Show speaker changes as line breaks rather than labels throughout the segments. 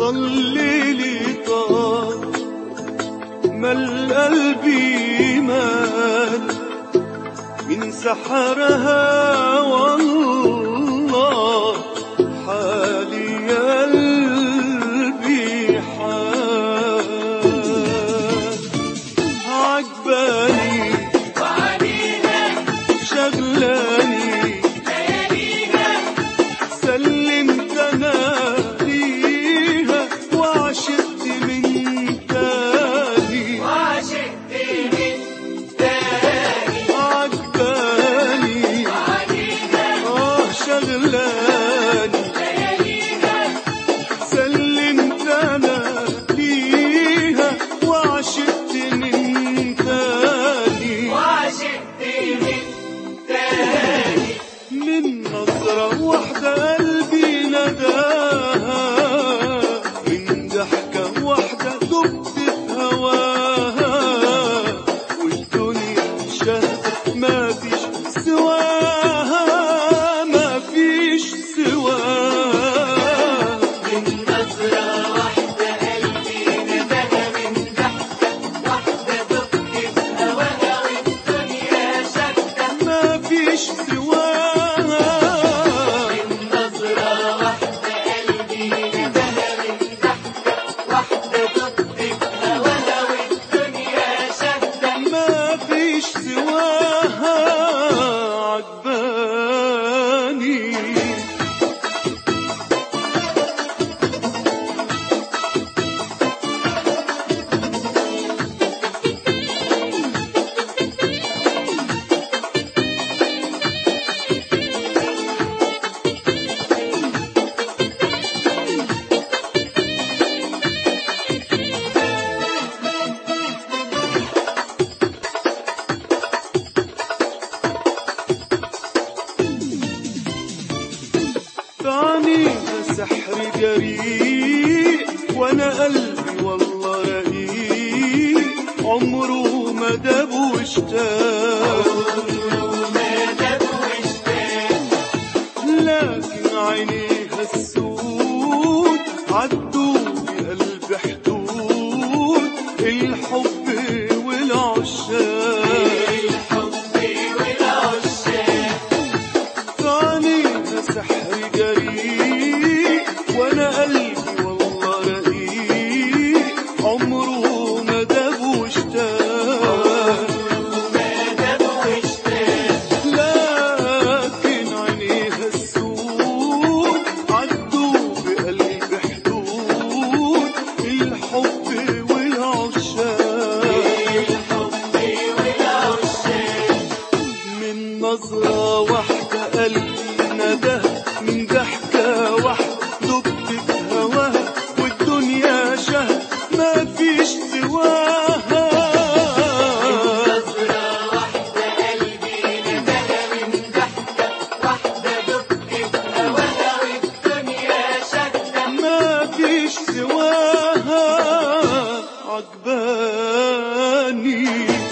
ضللي طار مال قلبي مال من سحرها والله حالي يا قلبي حال عجباني شغلاني سلمت انا ليها وعشقت من تاني عجباني اه شغلاني سلمت انا ليها وعشقت من تاني من نظرة واحدة قلبي نداها من ضحكة واحدة دبت في هواها والدنيا شهدت ما فيش سواها ما فيش سواها
من نظرة واحدة قلبي نداها من ضحكة واحدة دقت في هواها والدنيا شتت
ما فيش سواها
من نظرة واحدة قلبي نداها من ضحكة واحدة دقت في هواها والدنيا شتت
ما فيش سواها عجباني فعنيها سحر جريء وانا قلبي والله رقيق عمره ما داب واشتاق
ما داب واشتاق
لكن عينيها السود عدوا بقلب حدود الحب والعشاق
الحب والعشاق
فعنيها سحر جريء وانا قلبي والله رقيق عمره ما داب واشتاق
ما داب واشتاق
لكن عينيها السود عدوا بقلب حدود الحب والعشاق
الحب والعشاق
من نظرة واحدة قلبي ندى من ضحكة واحدة دبت في هواها والدنيا شهد ما فيش سواها
نظرة واحدة قلبي نداها من ضحكة واحدة دقت في هواها والدنيا شتت
ما فيش سواها عجباني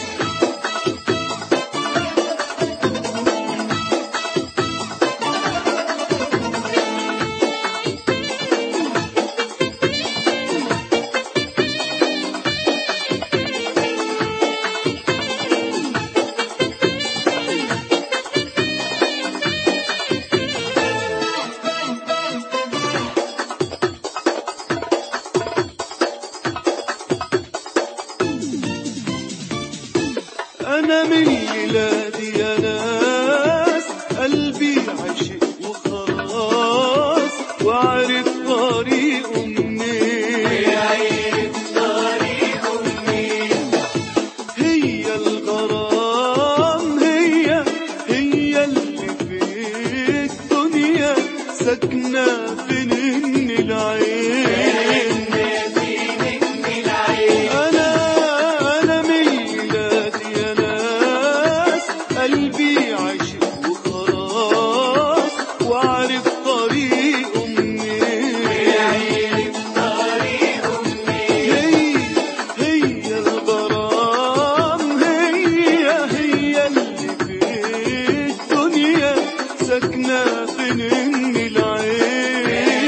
أنا من ميلادي يا ناس قلبي عشق وخلاص وعرف طريقه منين
عيب طريق منين
هي الغرام هي هي اللي في الدنيا ساكنة في نن العين
ناديني العين
أنا أنا ميلادي يا ناس قلبي عاشق وخلاص وعارف طريقه منين
عيب طريق منين
هي هي الغرام هي هي اللي في الدنيا ساكنة في نن العين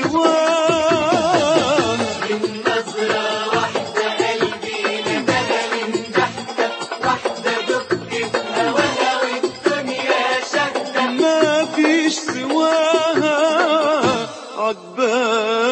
سواها
من نظرة واحدة قلبي ندلها من ضحكة واحدة دق في هواها والدنيا شهدة
ما فيش سواها عجباني